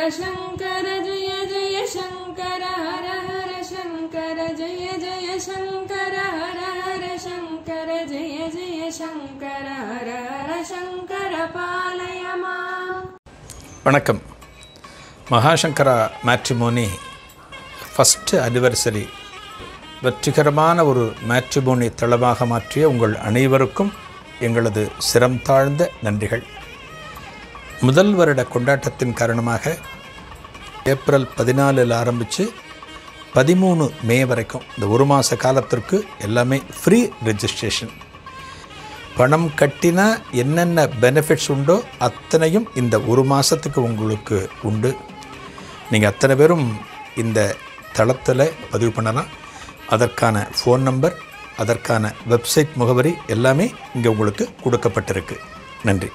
शङ्कर जय जय शङ्कर हर हर शङ्कर जय जय शङ्कर हर हर शङ्कर जय जय शङ्कर हर हर शङ्कर पालय माम् வணக்கம் மகாசங்கரா மேட்ரிமோனி ஃபஸ்ட்டு அனிவர்சரி வெற்றிகரமான ஒரு மேட்ரிமோனி தளமாக மாற்றிய உங்கள் அனைவருக்கும் எங்களது சிரம் தாழ்ந்த நன்றிகள் முதல் வருட கொண்டாட்டத்தின் காரணமாக ஏப்ரல் பதினாலில் ஆரம்பித்து பதிமூணு மே வரைக்கும் இந்த ஒரு மாத காலத்திற்கு எல்லாமே ஃப்ரீ ரெஜிஸ்ட்ரேஷன் பணம் கட்டினா என்னென்ன பெனிஃபிட்ஸ் உண்டோ அத்தனையும் இந்த ஒரு மாதத்துக்கு உங்களுக்கு உண்டு நீங்கள் அத்தனை பேரும் இந்த தளத்தில் பதிவு பண்ணலாம் அதற்கான ஃபோன் நம்பர் அதற்கான வெப்சைட் முகவரி எல்லாமே இங்கே உங்களுக்கு கொடுக்கப்பட்டிருக்கு நன்றி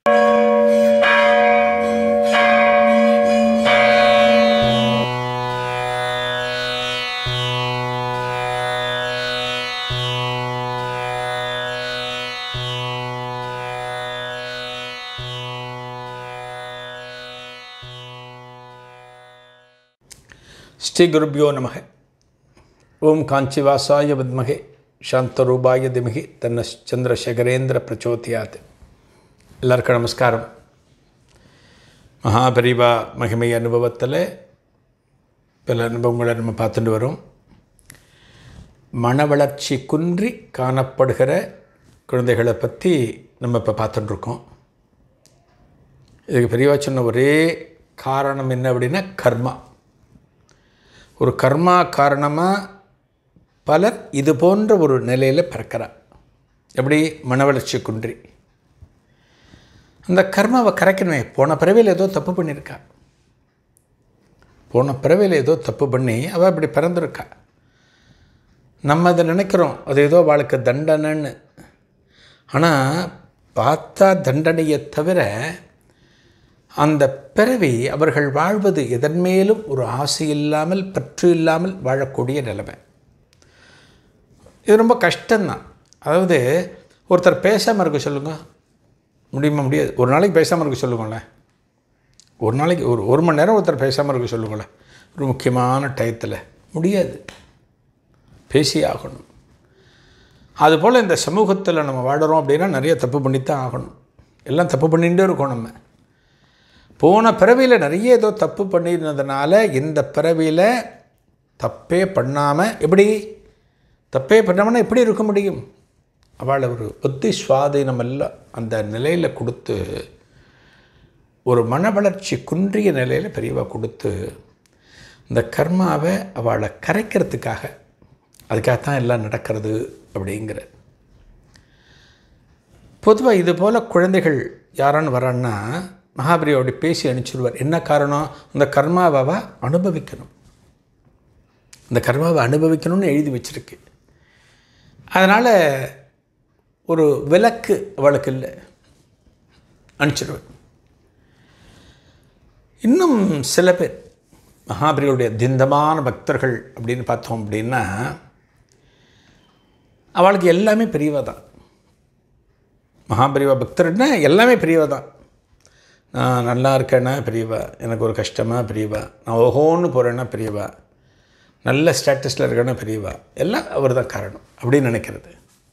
ஸ்ரீ குருபியோ நமக ஓம் காஞ்சிவாசாய வித்மகே சாந்தரூபாய திமிகி தன்ன சந்திரசேகரேந்திர பிரச்சோதியாத் எல்லாருக்கும் நமஸ்காரம் மகாபரிவா மகிமை அனுபவத்தில் பல அனுபவங்களை நம்ம பார்த்துட்டு வரோம் மன வளர்ச்சி குன்றி காணப்படுகிற குழந்தைகளை பற்றி நம்ம இப்போ பார்த்துட்டுருக்கோம் இதுக்கு பெரியவா சொன்ன ஒரே காரணம் என்ன அப்படின்னா கர்மா ஒரு கர்மா காரணமாக பலர் இது போன்ற ஒரு நிலையில் பிறக்கிறார் எப்படி மன வளர்ச்சி குன்றி அந்த கர்மாவை கரைக்கணுமே போன பிறவியில் ஏதோ தப்பு பண்ணியிருக்கா போன பிறவியில் ஏதோ தப்பு பண்ணி அவள் இப்படி பிறந்திருக்கா நம்ம அதை நினைக்கிறோம் அது ஏதோ அவளுக்கு தண்டனைன்னு ஆனால் பார்த்தா தண்டனையை தவிர அந்த பிறவி அவர்கள் வாழ்வது எதன் மேலும் ஒரு ஆசை இல்லாமல் பற்று இல்லாமல் வாழக்கூடிய நிலைமை இது ரொம்ப கஷ்டம்தான் அதாவது ஒருத்தர் பேசாமல் இருக்க சொல்லுங்க முடியுமா முடியாது ஒரு நாளைக்கு பேசாமல் இருக்க சொல்லுங்களேன் ஒரு நாளைக்கு ஒரு ஒரு மணி நேரம் ஒருத்தர் பேசாமல் இருக்க சொல்லுங்களேன் ஒரு முக்கியமான டயத்தில் முடியாது பேசி ஆகணும் அதுபோல் இந்த சமூகத்தில் நம்ம வாடுறோம் அப்படின்னா நிறைய தப்பு பண்ணித்தான் ஆகணும் எல்லாம் தப்பு பண்ணிகிட்டே இருக்கோம் நம்ம போன பிறவியில் நிறைய ஏதோ தப்பு பண்ணியிருந்ததுனால இந்த பிறவியில் தப்பே பண்ணாமல் எப்படி தப்பே பண்ணாமன்னா எப்படி இருக்க முடியும் அவளை ஒரு புத்தி சுவாதீனம் எல்லாம் அந்த நிலையில் கொடுத்து ஒரு மன வளர்ச்சி குன்றிய நிலையில் பெரியவா கொடுத்து இந்த கர்மாவை அவளை கரைக்கிறதுக்காக அதுக்காகத்தான் எல்லாம் நடக்கிறது அப்படிங்கிற பொதுவாக இது போல் குழந்தைகள் யாரான்னு வரான்னா மகாபரியோட பேசி அனுப்பிச்சிடுவார் என்ன காரணம் இந்த கர்மாவை அனுபவிக்கணும் இந்த கர்மாவை அனுபவிக்கணும்னு எழுதி வச்சிருக்கு அதனால் ஒரு விளக்கு அவளுக்கு இல்லை அனுப்பிச்சிடுவேன் இன்னும் சில பேர் மகாபரியோடைய திந்தமான பக்தர்கள் அப்படின்னு பார்த்தோம் அப்படின்னா அவளுக்கு எல்லாமே பெரியவா தான் மகாபரிவா பக்தர்னா எல்லாமே பெரியவா தான் நான் நல்லா இருக்கேன்னா பெரியவா எனக்கு ஒரு கஷ்டமாக பெரியவா நான் ஓஹோன்னு போகிறேன்னா பெரியவா நல்ல ஸ்டேட்டஸில் இருக்கேன்னா பெரியவா எல்லாம் அவர் தான் காரணம் அப்படின்னு நினைக்கிறது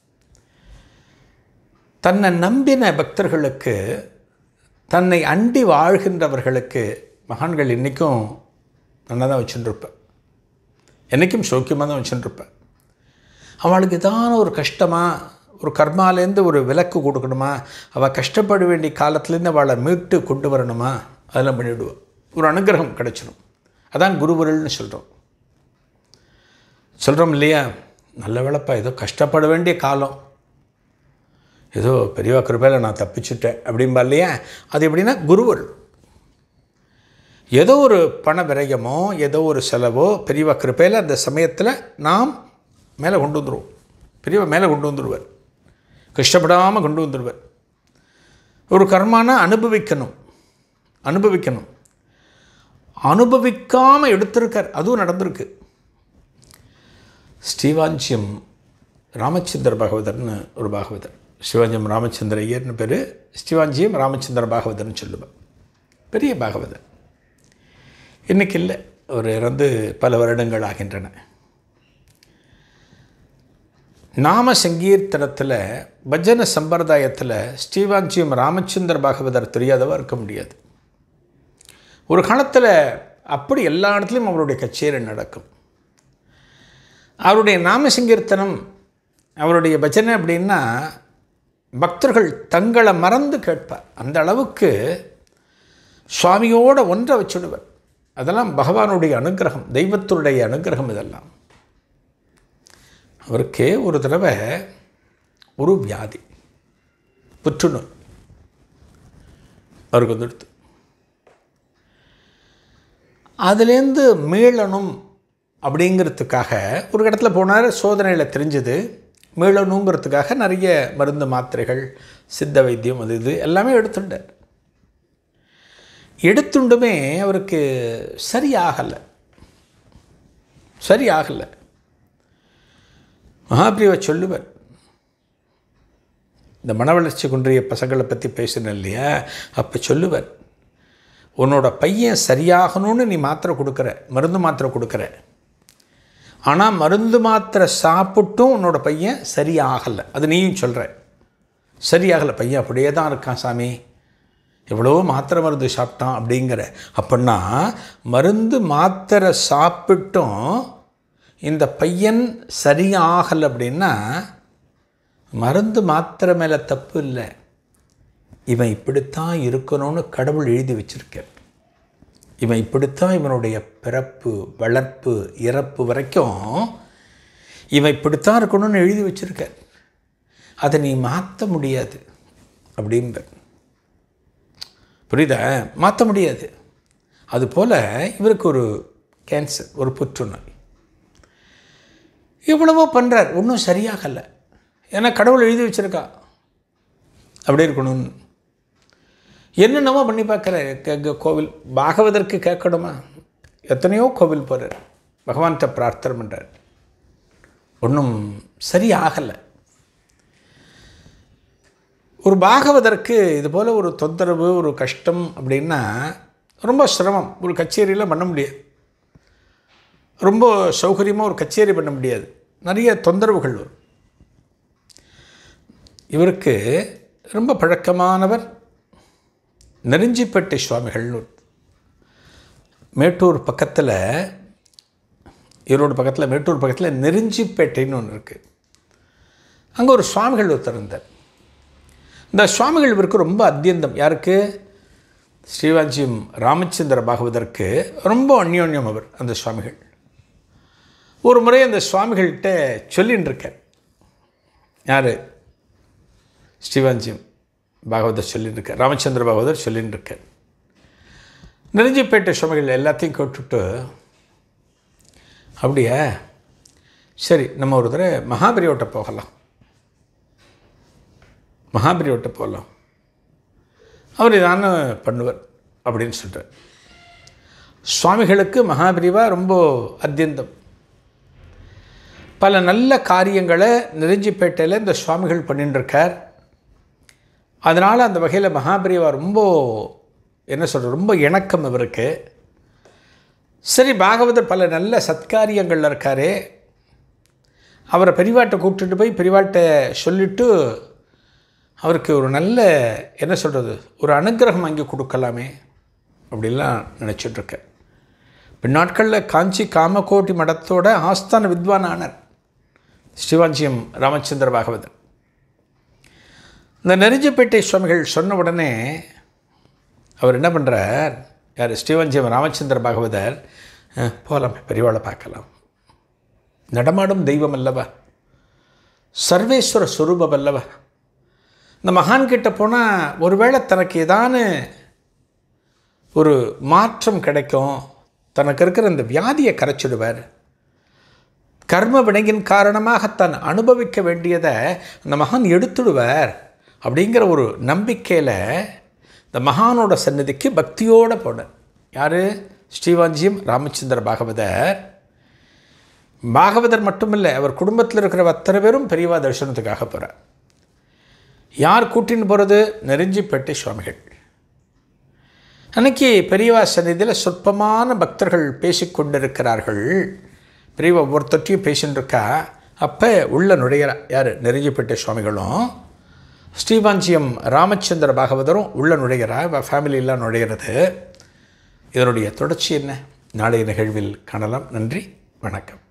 தன்னை நம்பின பக்தர்களுக்கு தன்னை அண்டி வாழ்கின்றவர்களுக்கு மகான்கள் இன்றைக்கும் நல்லா தான் வச்சுட்டுருப்பேன் என்றைக்கும் சௌக்கியமாக தான் வச்சுட்டுருப்பேன் அவளுக்கு ஏதான ஒரு கஷ்டமாக ஒரு கர்மாலேருந்து ஒரு விலக்கு கொடுக்கணுமா அவள் கஷ்டப்பட வேண்டிய காலத்துலேருந்து அவளை மீட்டு கொண்டு வரணுமா அதெல்லாம் பண்ணிவிடுவோம் ஒரு அனுகிரகம் கிடச்சிடும் அதான் குருவருள்னு சொல்கிறோம் சொல்கிறோம் இல்லையா நல்ல வேலைப்பா ஏதோ கஷ்டப்பட வேண்டிய காலம் ஏதோ பெரியவா கிருப்பையில் நான் தப்பிச்சுட்டேன் அப்படின்பா இல்லையா அது எப்படின்னா குருவருள் ஏதோ ஒரு பண விரயமோ ஏதோ ஒரு செலவோ பெரியவா கிருப்பையில் அந்த சமயத்தில் நாம் மேலே கொண்டு வந்துடுவோம் பெரியவா மேலே கொண்டு வந்துடுவார் கஷ்டப்படாமல் கொண்டு வந்துடுவார் ஒரு கர்மானா அனுபவிக்கணும் அனுபவிக்கணும் அனுபவிக்காமல் எடுத்திருக்கார் அதுவும் நடந்திருக்கு ஸ்ரீவாஞ்சியம் ராமச்சந்திர பாகவதர்னு ஒரு பாகவதர் சிவாஞ்சியம் ராமச்சந்திர ஐயர்னு பேர் ஸ்ரீவாஞ்சியம் ராமச்சந்திர பாகவதர்னு சொல்லுவேன் பெரிய பாகவதர் இன்னைக்கு இல்லை அவர் இறந்து பல வருடங்கள் ஆகின்றன நாம சங்கீர்த்தனத்தில் பஜன சம்பிரதாயத்தில் ஸ்ரீவாஞ்சியம் ராமச்சந்திர பாகவதர் தெரியாதவா இருக்க முடியாது ஒரு காலத்தில் அப்படி எல்லா இடத்துலையும் அவருடைய கச்சேரி நடக்கும் அவருடைய நாம சங்கீர்த்தனம் அவருடைய பஜனை அப்படின்னா பக்தர்கள் தங்களை மறந்து கேட்பார் அந்த அளவுக்கு சுவாமியோட ஒன்றை வச்சுடுவர் அதெல்லாம் பகவானுடைய அனுகிரகம் தெய்வத்துடைய அனுகிரகம் இதெல்லாம் அவருக்கே ஒரு தடவை ஒரு வியாதி புற்றுநோய் அவருக்கு வந்துடுத்து அதுலேருந்து மீளணும் அப்படிங்கிறதுக்காக ஒரு இடத்துல போனார் சோதனையில் தெரிஞ்சது மீளணுங்கிறதுக்காக நிறைய மருந்து மாத்திரைகள் சித்த வைத்தியம் அது இது எல்லாமே எடுத்துட்டார் எடுத்துண்டுமே அவருக்கு சரியாகலை சரியாகலை மகாபிரிவை சொல்லுவர் இந்த மனவளர்ச்சி குன்றிய பசங்களை பற்றி பேசினேன் இல்லையா அப்போ சொல்லுவர் உன்னோட பையன் சரியாகணும்னு நீ மாத்திரை கொடுக்குற மருந்து மாத்திரை கொடுக்குற ஆனால் மருந்து மாத்திரை சாப்பிட்டும் உன்னோட பையன் சரியாகலை அது நீயும் சொல்கிற சரியாகலை பையன் அப்படியே தான் இருக்கான் சாமி எவ்வளோ மாத்திரை மருந்து சாப்பிட்டான் அப்படிங்கிற அப்படின்னா மருந்து மாத்திரை சாப்பிட்டும் இந்த பையன் சரியாகலை அப்படின்னா மருந்து மாத்திரை மேலே தப்பு இல்லை இவன் இப்படித்தான் இருக்கணும்னு கடவுள் எழுதி வச்சிருக்கார் இவன் இப்படித்தான் இவனுடைய பிறப்பு வளர்ப்பு இறப்பு வரைக்கும் இவன் இப்படித்தான் இருக்கணும்னு எழுதி வச்சிருக்கார் அதை நீ மாற்ற முடியாது அப்படின்ற புரியுதா மாற்ற முடியாது அதுபோல் இவருக்கு ஒரு கேன்சர் ஒரு புற்றுநோய் எவ்வளவோ பண்ணுறார் ஒன்றும் சரியாகலை ஏன்னா கடவுள் எழுதி வச்சிருக்கா அப்படி இருக்கணும்னு என்னென்னமோ பண்ணி பார்க்குற கே- கோவில் பாகவதற்கு கேட்கணுமா எத்தனையோ கோவில் போகிறார் பகவான்கிட்ட பிரார்த்தனை பண்ணுறார் ஒன்றும் சரியாகலை ஒரு பாகவதற்கு இது போல் ஒரு தொந்தரவு ஒரு கஷ்டம் அப்படின்னா ரொம்ப சிரமம் ஒரு கச்சேரியில் பண்ண முடியாது ரொம்ப சௌகரியமாக ஒரு கச்சேரி பண்ண முடியாது நிறைய தொந்தரவுகள் வரும் இவருக்கு ரொம்ப பழக்கமானவர் நெருஞ்சிப்பேட்டை சுவாமிகள்னு ஒரு- மேட்டூர் பக்கத்தில் ஈரோடு பக்கத்தில் மேட்டூர் பக்கத்தில் நெருஞ்சிப்பேட்டைன்னு ஒன்று இருக்குது அங்கே ஒரு சுவாமிகள் ஒருத்தர் இருந்தார் இந்த சுவாமிகள் இவருக்கு ரொம்ப அத்தியந்தம் யாருக்கு ஸ்ரீவாஞ்சியம் ராமச்சந்திர பாகவதற்கு ரொம்ப அந்யோன்யம் அவர் அந்த சுவாமிகள் ஒரு முறை அந்த சுவாமிகள்கிட்ட சொல்லின்னு இருக்கார் யார் ஸ்ரீவாஞ்சியம் பாகவதர் சொல்லின்னு இருக்கார் ராமச்சந்திர பாகவதர் சொல்லின்னு இருக்கார் நெருஞ்சிப்பேட்டை சுவாமிகள் எல்லாத்தையும் கேட்டுட்டு அப்படியா சரி நம்ம ஒரு தடவை மகாபரியோட்ட போகலாம் மகாபரியோட்ட போகலாம் அவர் இதான பண்ணுவார் அப்படின்னு சொல்கிறார் சுவாமிகளுக்கு மகாபிரிவா ரொம்ப அத்தியந்தம் பல நல்ல காரியங்களை நெருஞ்சிப்பேட்டையில் இந்த சுவாமிகள் பண்ணிட்டு இருக்கார் அதனால் அந்த வகையில் மகாபிரிவா ரொம்ப என்ன சொல்கிறது ரொம்ப இணக்கம் இவருக்கு சரி பாகவதர் பல நல்ல சத்காரியங்களில் இருக்காரே அவரை பெரிவாட்டை கூப்பிட்டுட்டு போய் பெரிவாட்டை சொல்லிவிட்டு அவருக்கு ஒரு நல்ல என்ன சொல்கிறது ஒரு அனுக்கிரகம் வாங்கி கொடுக்கலாமே அப்படிலாம் நினச்சிட்ருக்கேன் பின்னாட்களில் காஞ்சி காமகோட்டி மடத்தோட ஆஸ்தான வித்வான் ஆனார் ஸ்ரீவாஞ்சியம் ராமச்சந்திர பாகவதர் இந்த நெருஞ்சிப்பேட்டை சுவாமிகள் சொன்ன உடனே அவர் என்ன பண்ணுறார் யார் ஸ்ரீவஞ்சியம் ராமச்சந்திர பாகவதர் "அஹ், போகலாம் பெரியவாளை பார்க்கலாம் நடமாடும் தெய்வம் அல்லவா சர்வேஸ்வர ஸ்வரூபம் அல்லவா இந்த மகான் கிட்ட போனால் ஒருவேளை தனக்கு ஏதான ஒரு மாற்றம் கிடைக்கும் தனக்கு இருக்கிற இந்த வியாதியை கரைச்சிடுவார் கர்ம வினையின் காரணமாக தான் அனுபவிக்க வேண்டியதை அந்த மகான் எடுத்துடுவார் அப்படிங்கிற ஒரு நம்பிக்கையில் இந்த மகானோட சந்நிதிக்கு பக்தியோடு போனார் யார் ஸ்ரீவாஞ்சியம் ராமச்சந்திர பாகவதர் பாகவதர் மட்டுமில்லை அவர் குடும்பத்தில் இருக்கிற அத்தனை பேரும் பெரியவா தரிசனத்துக்காக போகிறார் யார் கூட்டின்னு போகிறது நெருஞ்சிப்பேட்டை சுவாமிகள் அன்னைக்கு பெரியவா சந்நிதியில் சொற்பமான பக்தர்கள் பேசிக்கொண்டிருக்கிறார்கள் பெரியவா ஒவ்வொருத்தட்டையும் பேசின்னு இருக்கா அப்போ உள்ள நுழையிறா யார் நெருங்கிப்பட்ட சுவாமிகளும் ஸ்ரீவாஞ்சியம் ராமச்சந்திர பாகவதரும் உள்ள நுழைகிறா இவள் ஃபேமிலியெல்லாம் நுழைகிறது இதனுடைய தொடர்ச்சி என்ன நாளைய நிகழ்வில் காணலாம் நன்றி வணக்கம்